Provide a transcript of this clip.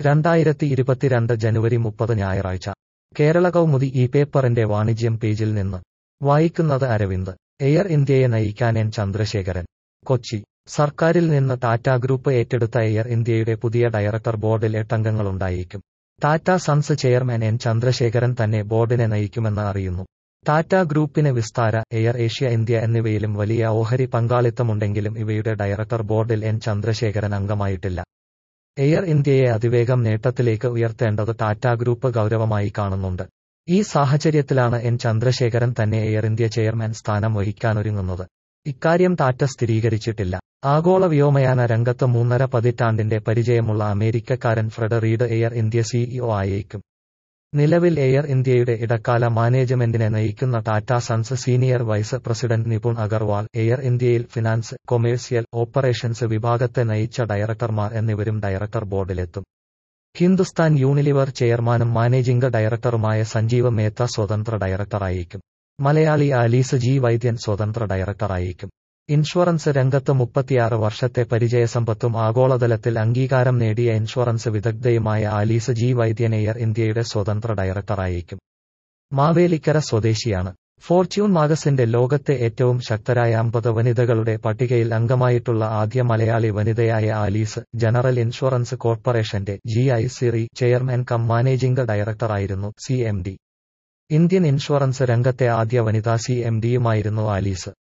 രണ്ടായിരത്തി ഇരുപത്തിരണ്ട് ജനുവരി മുപ്പത് ഞായറാഴ്ച കേരള കൗമുദി ഈ പേപ്പറിന്റെ വാണിജ്യം പേജിൽ നിന്ന് വായിക്കുന്നത് അരവിന്ദ് എയർ ഇന്ത്യയെ നയിക്കാൻ എൻ ചന്ദ്രശേഖരൻ കൊച്ചി സർക്കാരിൽ നിന്ന് ടാറ്റ ഗ്രൂപ്പ് ഏറ്റെടുത്ത എയർ ഇന്ത്യയുടെ പുതിയ ഡയറക്ടർ ബോർഡിൽ എട്ടംഗങ്ങളുണ്ടായേക്കും Tata Sons chairman N Chandrasekaran തന്നെ ബോർഡിനെ നയിക്കുമെന്ന് അറിയുന്നു ടാറ്റ ഗ്രൂപ്പിന് വിസ്താര എയർ ഏഷ്യ ഇന്ത്യ എന്നിവയിലും വലിയ ഓഹരി പങ്കാളിത്തമുണ്ടെങ്കിലും ഇവയുടെ ഡയറക്ടർ ബോർഡിൽ എൻ ചന്ദ്രശേഖരൻ അംഗമായിട്ടില്ല എയർ ഇന്ത്യയെ അതിവേഗം നേട്ടത്തിലേക്ക് ഉയർത്തേണ്ടത് ടാറ്റ ഗ്രൂപ്പ് ഗൗരവമായി കാണുന്നുണ്ട് ഈ സാഹചര്യത്തിലാണ് എൻ ചന്ദ്രശേഖരൻ തന്നെ എയർ ഇന്ത്യ ചെയർമാൻ സ്ഥാനം വഹിക്കാനൊരുങ്ങുന്നത് ഇക്കാര്യം ടാറ്റ സ്ഥിരീകരിച്ചിട്ടില്ല ആഗോള വ്യോമയാന രംഗത്ത് മൂന്നര പതിറ്റാണ്ടിന്റെ പരിചയമുള്ള അമേരിക്കക്കാരൻ ഫ്രെഡറീഡ് എയർ ഇന്ത്യ സിഇഒ ആയേക്കും നിലവിൽ എയർ ഇന്ത്യയുടെ ഇടക്കാല മാനേജ്മെന്റിനെ നയിക്കുന്ന Tata Sons senior vice president Nipun Agarwal air ഇന്ത്യയിൽ ഫിനാൻസ് കൊമേഴ്സ്യൽ ഓപ്പറേഷൻസ് വിഭാഗത്തെ നയിച്ച ഡയറക്ടർമാർ എന്നിവരും ഡയറക്ടർ ബോർഡിലെത്തും ഹിന്ദുസ്ഥാൻ യൂണിലിവർ ചെയർമാനും മാനേജിംഗ് ഡയറക്ടറുമായ സഞ്ജീവ് മേത്ത സ്വതന്ത്ര ഡയറക്ടറായേക്കും മലയാളി ആലീസ് ജി വൈദ്യൻ സ്വതന്ത്ര ഡയറക്ടറായേക്കും ഇൻഷുറൻസ് രംഗത്ത് മുപ്പത്തിയാറ് വർഷത്തെ പരിചയസമ്പത്തും ആഗോളതലത്തിൽ അംഗീകാരം നേടിയ ഇൻഷുറൻസ് വിദഗ്ധയുമായ ആലീസ് ജി വൈദ്യൻ എയർ ഇന്ത്യയുടെ സ്വതന്ത്ര ഡയറക്ടറായേക്കും മാവേലിക്കര സ്വദേശിയാണ് ഫോർച്യൂൺ മാഗസിന്റെ ലോകത്തെ ഏറ്റവും ശക്തരായ അമ്പത് വനിതകളുടെ പട്ടികയിൽ അംഗമായിട്ടുള്ള ആദ്യ മലയാളി വനിതയായ ആലീസ് ജനറൽ ഇൻഷുറൻസ് കോർപ്പറേഷന്റെ G I C Re chairman cum managing ഡയറക്ടറായിരുന്നു C M D Indian insurance രംഗത്തെ ആദ്യ വനിതാ സി എം ഡിയുമായിരുന്നു ആലീസ്